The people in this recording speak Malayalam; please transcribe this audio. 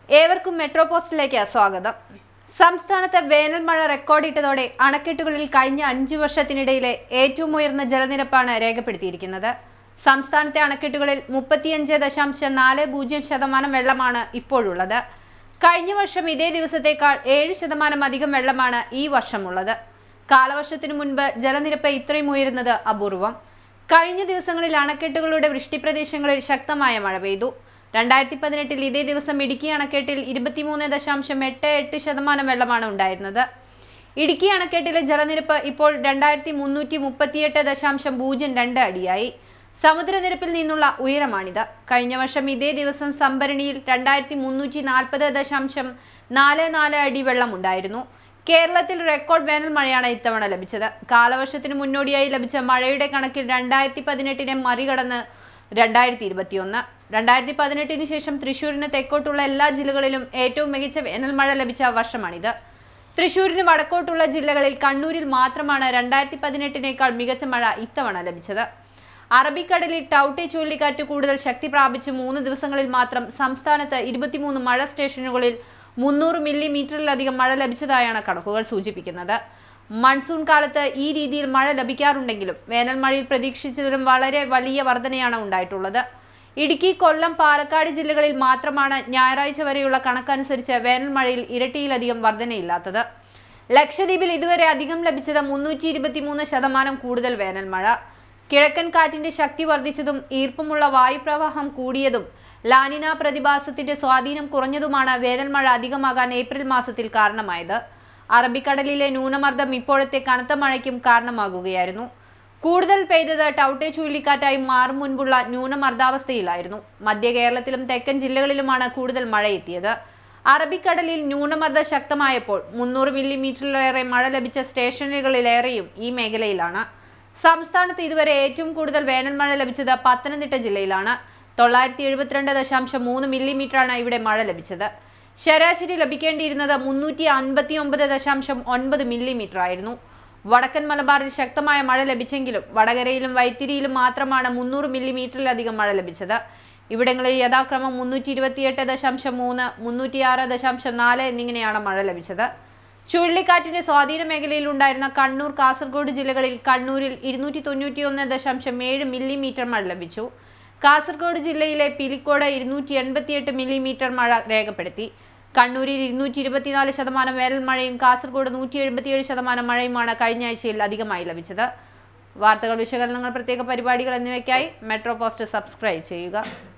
ഏവർക്കും മെട്രോ പോസ്റ്റിലേക്ക് സ്വാഗതം സംസ്ഥാനത്ത് വേനൽ മഴ റെക്കോർഡിട്ടതോടെ അണക്കെട്ടുകളിൽ കഴിഞ്ഞ അഞ്ചു വർഷത്തിനിടയിലെ ഏറ്റവും ഉയർന്ന ജലനിരപ്പാണ് രേഖപ്പെടുത്തിയിരിക്കുന്നത് സംസ്ഥാനത്തെ അണക്കെട്ടുകളിൽ മുപ്പത്തിയഞ്ച് ദശാംശം നാല് പൂജ്യം ശതമാനം വെള്ളമാണ് ഇപ്പോഴുള്ളത് കഴിഞ്ഞ വർഷം ഇതേ ദിവസത്തേക്കാൾ ഏഴ് ശതമാനം അധികം വെള്ളമാണ് ഈ വർഷമുള്ളത് കാലവർഷത്തിനു മുൻപ് ജലനിരപ്പ് ഇത്രയും ഉയരുന്നത് അപൂർവം കഴിഞ്ഞ ദിവസങ്ങളിൽ അണക്കെട്ടുകളുടെ വൃഷ്ടിപ്രദേശങ്ങളിൽ ശക്തമായ മഴ പെയ്തു രണ്ടായിരത്തി പതിനെട്ടിൽ ഇതേ ദിവസം ഇടുക്കി അണക്കെട്ടിൽ ഇരുപത്തിമൂന്ന് ദശാംശം എട്ട് എട്ട് ശതമാനം വെള്ളമാണ് ഉണ്ടായിരുന്നത് ഇടുക്കി അണക്കെട്ടിലെ ജലനിരപ്പ് ഇപ്പോൾ രണ്ടായിരത്തി മുന്നൂറ്റി മുപ്പത്തിയെട്ട് ദശാംശം പൂജ്യം രണ്ട് അടിയായി സമുദ്രനിരപ്പിൽ നിന്നുള്ള ഉയരമാണിത് കഴിഞ്ഞ വർഷം ഇതേ ദിവസം സംഭരണിയിൽ രണ്ടായിരത്തി മുന്നൂറ്റി നാൽപ്പത് ദശാംശം നാല് നാല് അടി വെള്ളമുണ്ടായിരുന്നു കേരളത്തിൽ റെക്കോർഡ് വേനൽ മഴയാണ് ഇത്തവണ ലഭിച്ചത് കാലവർഷത്തിന് മുന്നോടിയായി ലഭിച്ച മഴയുടെ കണക്കിൽ രണ്ടായിരത്തി പതിനെട്ടിനെ മറികടന്ന് രണ്ടായിരത്തി ഇരുപത്തിയൊന്ന് രണ്ടായിരത്തി പതിനെട്ടിന് ശേഷം തൃശൂരിന് തെക്കോട്ടുള്ള എല്ലാ ജില്ലകളിലും ഏറ്റവും മികച്ച വേനൽ മഴ ലഭിച്ച വർഷമാണിത് തൃശൂരിന് വടക്കോട്ടുള്ള ജില്ലകളിൽ കണ്ണൂരിൽ മാത്രമാണ് രണ്ടായിരത്തി പതിനെട്ടിനേക്കാൾ മികച്ച മഴ ഇത്തവണ ലഭിച്ചത് അറബിക്കടലിൽ ടൗട്ടെ ചുഴലിക്കാറ്റ് കൂടുതൽ ശക്തി പ്രാപിച്ച് മൂന്ന് ദിവസങ്ങളിൽ മാത്രം സംസ്ഥാനത്ത് ഇരുപത്തിമൂന്ന് മഴ സ്റ്റേഷനുകളിൽ മുന്നൂറ് മില്ലിമീറ്ററിലധികം മഴ ലഭിച്ചതായാണ് കണക്കുകൾ സൂചിപ്പിക്കുന്നത് മൺസൂൺ കാലത്ത് ഈ രീതിയിൽ മഴ ലഭിക്കാറുണ്ടെങ്കിലും വേനൽ മഴയിൽ പ്രതീക്ഷിച്ചതിലും വളരെ വലിയ വർധനയാണ് ഉണ്ടായിട്ടുള്ളത് ഇടുക്കി കൊല്ലം പാലക്കാട് ജില്ലകളിൽ മാത്രമാണ് ഞായറാഴ്ച വരെയുള്ള കണക്കനുസരിച്ച് വേനൽ മഴയിൽ ഇരട്ടിയിലധികം വർധനയില്ലാത്തത് ലക്ഷദ്വീപിൽ ഇതുവരെ അധികം ലഭിച്ചത് മുന്നൂറ്റി ഇരുപത്തിമൂന്ന് ശതമാനം കൂടുതൽ വേനൽ മഴ കിഴക്കൻ കാറ്റിന്റെ ശക്തി വർദ്ധിച്ചതും ഈർപ്പമുള്ള വായുപ്രവാഹം കൂടിയതും ലാനിന പ്രതിഭാസത്തിന്റെ സ്വാധീനം കുറഞ്ഞതുമാണ് വേനൽ മഴ അധികമാകാൻ ഏപ്രിൽ മാസത്തിൽ കാരണമായത് അറബിക്കടലിലെ ന്യൂനമർദ്ദം ഇപ്പോഴത്തെ കനത്ത മഴയ്ക്കും കാരണമാകുകയായിരുന്നു കൂടുതൽ പെയ്തത് ടൗട്ടെ ചുഴലിക്കാറ്റായി മാറും മുൻപുള്ള ന്യൂനമർദ്ദാവസ്ഥയിലായിരുന്നു മധ്യ കേരളത്തിലും തെക്കൻ ജില്ലകളിലുമാണ് കൂടുതൽ മഴ എത്തിയത് അറബിക്കടലിൽ ന്യൂനമർദ്ദം ശക്തമായപ്പോൾ മുന്നൂറ് മില്ലിമീറ്ററിലേറെ മഴ ലഭിച്ച സ്റ്റേഷനുകളിലേറെയും ഈ മേഖലയിലാണ് സംസ്ഥാനത്ത് ഇതുവരെ ഏറ്റവും കൂടുതൽ വേനൽ മഴ ലഭിച്ചത് പത്തനംതിട്ട ജില്ലയിലാണ് തൊള്ളായിരത്തി എഴുപത്തിരണ്ട് ദശാംശം മൂന്ന് മില്ലിമീറ്ററാണ് ഇവിടെ മഴ ലഭിച്ചത് ശരാശരി ലഭിക്കേണ്ടിയിരുന്നത് മുന്നൂറ്റി അൻപത്തി ഒമ്പത് ദശാംശം ഒൻപത് മില്ലിമീറ്റർ ആയിരുന്നു വടക്കൻ മലബാറിൽ ശക്തമായ മഴ ലഭിച്ചെങ്കിലും വടകരയിലും വൈത്തിരിയിലും മാത്രമാണ് മുന്നൂറ് മില്ലിമീറ്ററിലധികം മഴ ലഭിച്ചത് ഇവിടങ്ങളിൽ യഥാക്രമം മുന്നൂറ്റി ഇരുപത്തിയെട്ട് ദശാംശം മൂന്ന് മുന്നൂറ്റിയാറ് ദശാംശം നാല് എന്നിങ്ങനെയാണ് മഴ ലഭിച്ചത് ചുഴലിക്കാറ്റിന്റെ സ്വാധീന മേഖലയിൽ ഉണ്ടായിരുന്ന കണ്ണൂർ കാസർഗോഡ് ജില്ലകളിൽ കണ്ണൂരിൽ ഇരുന്നൂറ്റി തൊണ്ണൂറ്റി ഒന്ന് ദശാംശം ഏഴ് മില്ലിമീറ്റർ മഴ ലഭിച്ചു കാസർഗോഡ് ജില്ലയിലെ പിലിക്കോട് ഇരുന്നൂറ്റി എൺപത്തിയെട്ട് മില്ലിമീറ്റർ മഴ രേഖപ്പെടുത്തി കണ്ണൂരിൽ ഇരുന്നൂറ്റി ഇരുപത്തിനാല് ശതമാനം വേനൽ മഴയും കാസർഗോഡ് നൂറ്റി എഴുപത്തിയേഴ് ശതമാനം മഴയുമാണ് കഴിഞ്ഞ ആഴ്ചയിൽ അധികമായി ലഭിച്ചത് വാർത്തകൾ വിശകലനങ്ങൾ പ്രത്യേക പരിപാടികൾ എന്നിവയ്ക്കായി മെട്രോ പോസ്റ്റ് സബ്സ്ക്രൈബ് ചെയ്യുക